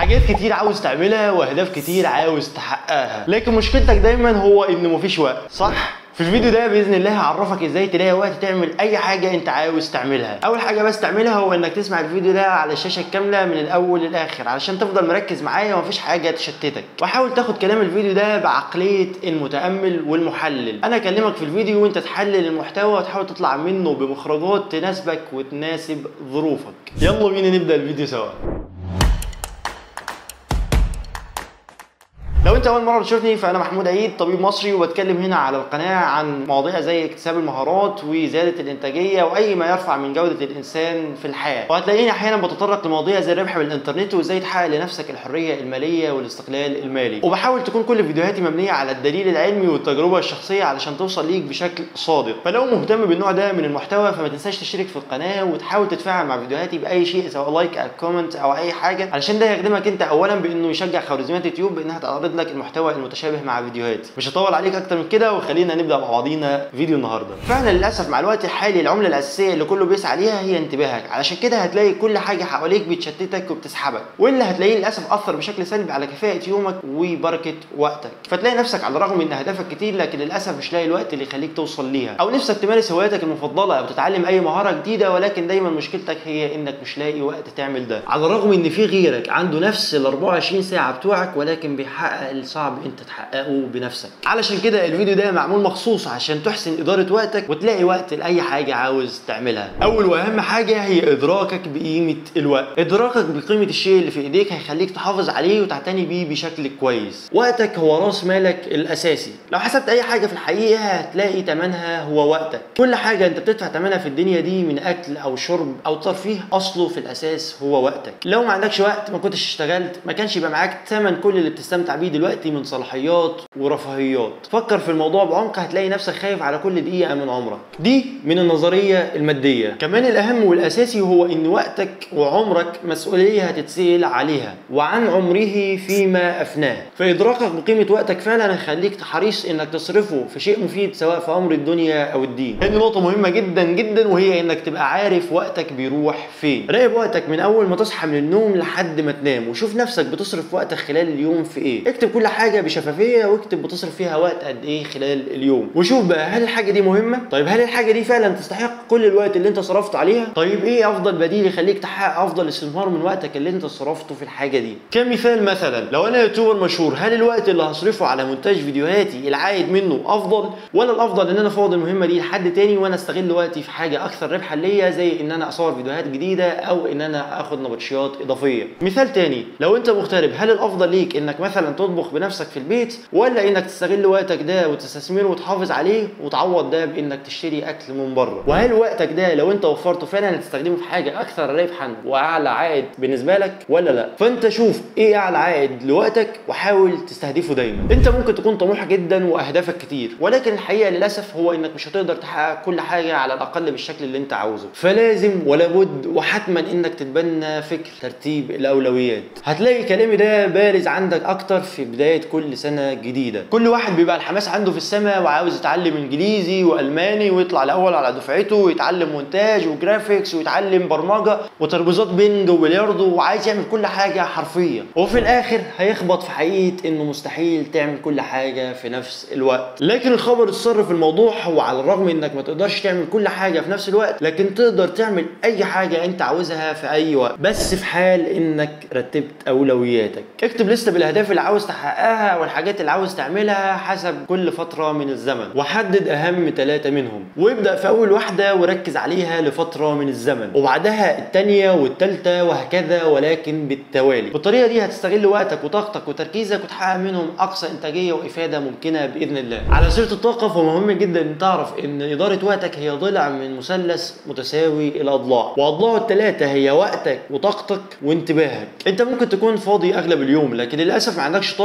حاجات كتير عاوز تعملها واهداف كتير عاوز تحققها لكن مشكلتك دايما هو ان مفيش وقت صح في الفيديو ده باذن الله هعرفك ازاي تلاقي وقت تعمل اي حاجه انت عاوز تعملها اول حاجه بس تعملها هو انك تسمع الفيديو ده على الشاشه الكامله من الاول للاخر علشان تفضل مركز معايا ومفيش حاجه تشتتك وحاول تاخد كلام الفيديو ده بعقليه المتامل والمحلل انا اكلمك في الفيديو وانت تحلل المحتوى وتحاول تطلع منه بمخرجات تناسبك وتناسب ظروفك يلا بينا نبدا الفيديو سوا لو انت اول مره بتشوفني فانا محمود عيد طبيب مصري وبتكلم هنا على القناه عن مواضيع زي اكتساب المهارات وزياده الانتاجيه واي ما يرفع من جوده الانسان في الحياه وهتلاقيني احيانا بتطرق لمواضيع زي الربح بالانترنت وازاي تحقق لنفسك الحريه الماليه والاستقلال المالي وبحاول تكون كل فيديوهاتي مبنيه على الدليل العلمي والتجربه الشخصيه علشان توصل ليك بشكل صادق فلو مهتم بالنوع ده من المحتوى فما تنساش تشترك في القناه وتحاول تتفاعل مع فيديوهاتي باي شيء سواء لايك او كومنت او اي حاجه علشان ده يخدمك انت اولا بانه يشجع خوارزميات يوتيوب بانها تعرض لك المحتوى المتشابه مع فيديوهاتي مش هطول عليك اكتر من كده وخلينا نبدا مع بعضينا فيديو النهارده فعلا للاسف مع الوقت الحالي العمله الاساسيه اللي كله بيسعى ليها هي انتباهك علشان كده هتلاقي كل حاجه حواليك بتشتتك وبتسحبك واللي هتلاقيه للاسف اثر بشكل سلبي على كفاءه يومك وبركه وقتك فتلاقي نفسك على الرغم من اهدافك كتير لكن للاسف مش لاقي الوقت اللي يخليك توصل ليها او نفسك تمارس هواياتك المفضله او تتعلم اي مهاره جديده ولكن دايما مشكلتك هي انك مش لاقي وقت تعمل ده على الرغم ان في غيرك عنده نفس ال 24 ساعه بتوعك ولكن بيحقق الصعب انت تحققه بنفسك علشان كده الفيديو ده معمول مخصوص عشان تحسن اداره وقتك وتلاقي وقت لاي حاجه عاوز تعملها اول واهم حاجه هي ادراكك بقيمه الوقت ادراكك بقيمه الشيء اللي في ايديك هيخليك تحافظ عليه وتعتني بيه بشكل كويس وقتك هو راس مالك الاساسي لو حسبت اي حاجه في الحقيقه هتلاقي ثمنها هو وقتك كل حاجه انت بتدفع ثمنها في الدنيا دي من اكل او شرب او ترفيه اصله في الاساس هو وقتك لو ما عندكش وقت ما كنتش اشتغلت ما كانش يبقى معاك ثمن كل اللي بتستمتع بيه دلوقتي من صلاحيات ورفاهيات فكر في الموضوع بعمق هتلاقي نفسك خايف على كل دقيقه من عمرك دي من النظريه الماديه كمان الاهم والاساسي هو ان وقتك وعمرك مسؤوليه هتتسال عليها وعن عمره فيما افناه فادراكك بقيمه وقتك فعلا هيخليك حريص انك تصرفه في شيء مفيد سواء في امر الدنيا او الدين هذه نقطه مهمه جدا جدا وهي انك تبقى عارف وقتك بيروح فين راقب وقتك من اول ما تصحى من النوم لحد ما تنام وشوف نفسك بتصرف وقتك خلال اليوم في ايه اكتب كل حاجه بشفافيه واكتب بتصرف فيها وقت قد ايه خلال اليوم وشوف بقى هل الحاجه دي مهمه طيب هل الحاجه دي فعلا تستحق كل الوقت اللي انت صرفت عليها طيب ايه افضل بديل يخليك تحقق افضل استثمار من وقتك اللي انت صرفته في الحاجه دي كمثال مثلا لو انا يوتيوبر مشهور هل الوقت اللي هصرفه على مونتاج فيديوهاتي العائد منه افضل ولا الافضل ان انا افوض المهمه دي لحد تاني وانا استغل وقتي في حاجه اكثر ربحا ليا زي ان انا اصور فيديوهات جديده او ان انا اخد نبطشيات اضافيه مثال تاني لو انت مغترب هل الافضل ليك انك مثلا تطبخ بنفسك في البيت ولا انك تستغل وقتك ده وتستثمره وتحافظ عليه وتعوض ده بانك تشتري اكل من بره وهل وقتك ده لو انت وفرته فعلا هتستخدمه في حاجه اكثر ربحا واعلى عائد بالنسبه لك ولا لا فانت شوف ايه اعلى عائد لوقتك وحاول تستهدفه دايما انت ممكن تكون طموح جدا واهدافك كتير ولكن الحقيقه للاسف هو انك مش هتقدر تحقق كل حاجه على الاقل بالشكل اللي انت عاوزه فلازم ولا بد وحتما انك تتبنى فكر ترتيب الاولويات هتلاقي كلامي ده بارز عندك اكتر في بدايه كل سنه جديده كل واحد بيبقى الحماس عنده في السماء وعاوز يتعلم انجليزي والماني ويطلع الاول على دفعته ويتعلم مونتاج وجرافيكس ويتعلم برمجه وترابيزات بينج وبلياردو وعايز يعمل كل حاجه حرفيا وفي الاخر هيخبط في حقيقه انه مستحيل تعمل كل حاجه في نفس الوقت لكن الخبر السر في الموضوع هو على الرغم انك ما تقدرش تعمل كل حاجه في نفس الوقت لكن تقدر تعمل اي حاجه انت عاوزها في اي وقت بس في حال انك رتبت اولوياتك اكتب لسته بالاهداف اللي عاوز تحققها والحاجات اللي عاوز تعملها حسب كل فتره من الزمن وحدد اهم ثلاثه منهم وابدا في اول واحده وركز عليها لفتره من الزمن وبعدها الثانيه والثالثه وهكذا ولكن بالتوالي بالطريقه دي هتستغل وقتك وطاقتك وتركيزك وتحقق منهم اقصى انتاجيه وافاده ممكنه باذن الله على سيره الطاقه فمهم جدا ان تعرف ان اداره وقتك هي ضلع من مثلث متساوي الاضلاع واضلاعه الثلاثه هي وقتك وطاقتك وانتباهك انت ممكن تكون فاضي اغلب اليوم لكن للاسف ما عندكش طاقه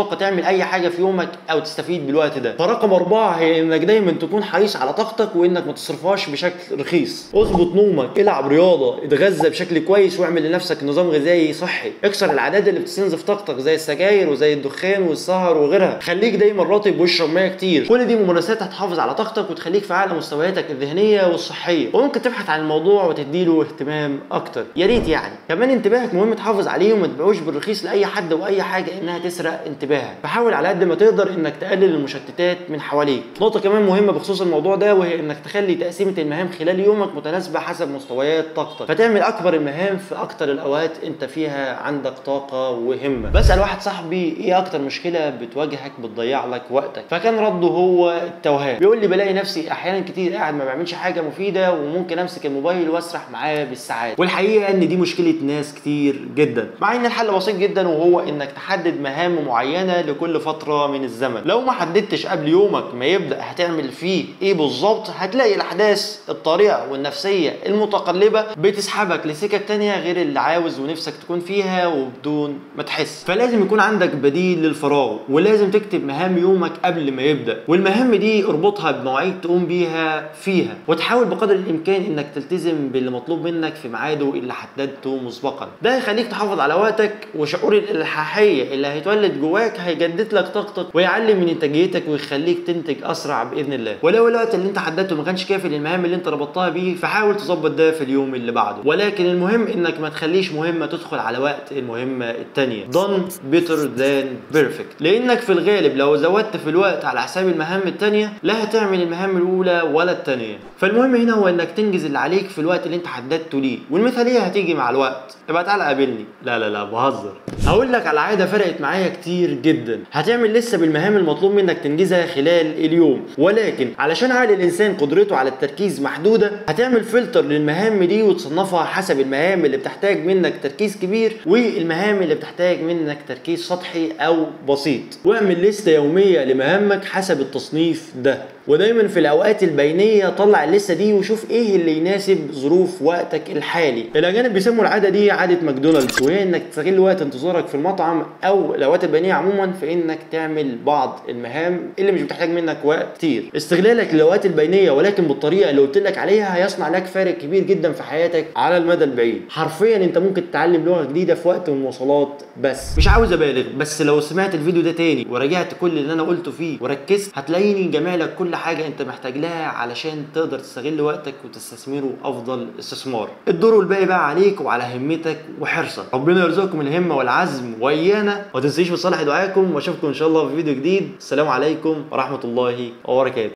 طاقه تعمل اي حاجه في يومك او تستفيد بالوقت ده فرقم اربعه هي انك دايما تكون حريص على طاقتك وانك ما تصرفهاش بشكل رخيص اظبط نومك العب رياضه اتغذى بشكل كويس واعمل لنفسك نظام غذائي صحي اكسر العادات اللي بتستنزف طاقتك زي السجاير وزي الدخان والسهر وغيرها خليك دايما رطب واشرب ميه كتير كل دي ممارسات هتحافظ على طاقتك وتخليك في اعلى مستوياتك الذهنيه والصحيه وممكن تبحث عن الموضوع وتديله اهتمام اكتر يا ريت يعني كمان انتباهك مهم تحافظ عليه وما تبيعوش بالرخيص لاي حد واي حاجه انها تسرق انتباهك فحاول على قد ما تقدر انك تقلل المشتتات من حواليك نقطه كمان مهمه بخصوص الموضوع ده وهي انك تخلي تقسيمه المهام خلال يومك متناسبه حسب مستويات طاقتك فتعمل اكبر المهام في اكتر الاوقات انت فيها عندك طاقه وهمه بسال واحد صاحبي ايه اكتر مشكله بتواجهك بتضيع لك وقتك فكان رده هو التوهان بيقول لي بلاقي نفسي احيانا كتير قاعد ما بعملش حاجه مفيده وممكن امسك الموبايل واسرح معاه بالساعات والحقيقه ان دي مشكله ناس كتير جدا مع ان الحل بسيط جدا وهو انك تحدد مهام معينه لكل فتره من الزمن لو ما حددتش قبل يومك ما يبدا هتعمل فيه ايه بالظبط هتلاقي الاحداث الطريقه والنفسيه المتقلبه بتسحبك لسكك تانية غير اللي عاوز ونفسك تكون فيها وبدون ما تحس فلازم يكون عندك بديل للفراغ ولازم تكتب مهام يومك قبل ما يبدا والمهام دي اربطها بمواعيد تقوم بيها فيها وتحاول بقدر الامكان انك تلتزم باللي مطلوب منك في ميعاده اللي حددته مسبقا ده هيخليك تحافظ على وقتك وشعور الالحاحيه اللي هيتولد جواك هيجدد لك طاقتك ويعلي من انتاجيتك ويخليك تنتج اسرع باذن الله ولو الوقت اللي انت حددته ما كانش كافي للمهام اللي انت ربطتها بيه فحاول تظبط ده في اليوم اللي بعده ولكن المهم انك ما تخليش مهمه تدخل على وقت المهمه الثانيه done better than perfect لانك في الغالب لو زودت في الوقت على حساب المهام الثانيه لا هتعمل المهام الاولى ولا الثانيه فالمهم هنا هو انك تنجز اللي عليك في الوقت اللي انت حددته ليه والمثاليه هتيجي مع الوقت ابقى تعالى قابلني لا لا لا بهزر هقول لك على عاده فرقت معايا كتير جدا هتعمل لسه بالمهام المطلوب منك تنجزها خلال اليوم ولكن علشان عقل الانسان قدرته على التركيز محدوده هتعمل فلتر للمهام دي وتصنفها حسب المهام اللي بتحتاج منك تركيز كبير والمهام اللي بتحتاج منك تركيز سطحي او بسيط واعمل لستة يومية لمهامك حسب التصنيف ده ودايما في الاوقات البينيه طلع الليسته دي وشوف ايه اللي يناسب ظروف وقتك الحالي الاجانب بيسموا العاده دي عاده ماكدونالدز وهي انك تستغل وقت انتظارك في المطعم او الاوقات البينيه عموما في انك تعمل بعض المهام اللي مش بتحتاج منك وقت كتير استغلالك للاوقات البينيه ولكن بالطريقه اللي قلت لك عليها هيصنع لك فارق كبير جدا في حياتك على المدى البعيد حرفيا انت ممكن تتعلم لغه جديده في وقت المواصلات بس مش عاوز ابالغ بس لو سمعت الفيديو ده تاني ورجعت كل اللي انا قلته فيه وركزت هتلاقيني جامع لك كل حاجه انت محتاج لها علشان تقدر تستغل وقتك وتستثمره افضل استثمار الدور والباقي بقى عليك وعلى همتك وحرصك ربنا يرزقكم الهمه والعزم وايانا وما تنسيش بصالح دعائكم واشوفكم ان شاء الله في فيديو جديد السلام عليكم ورحمه الله وبركاته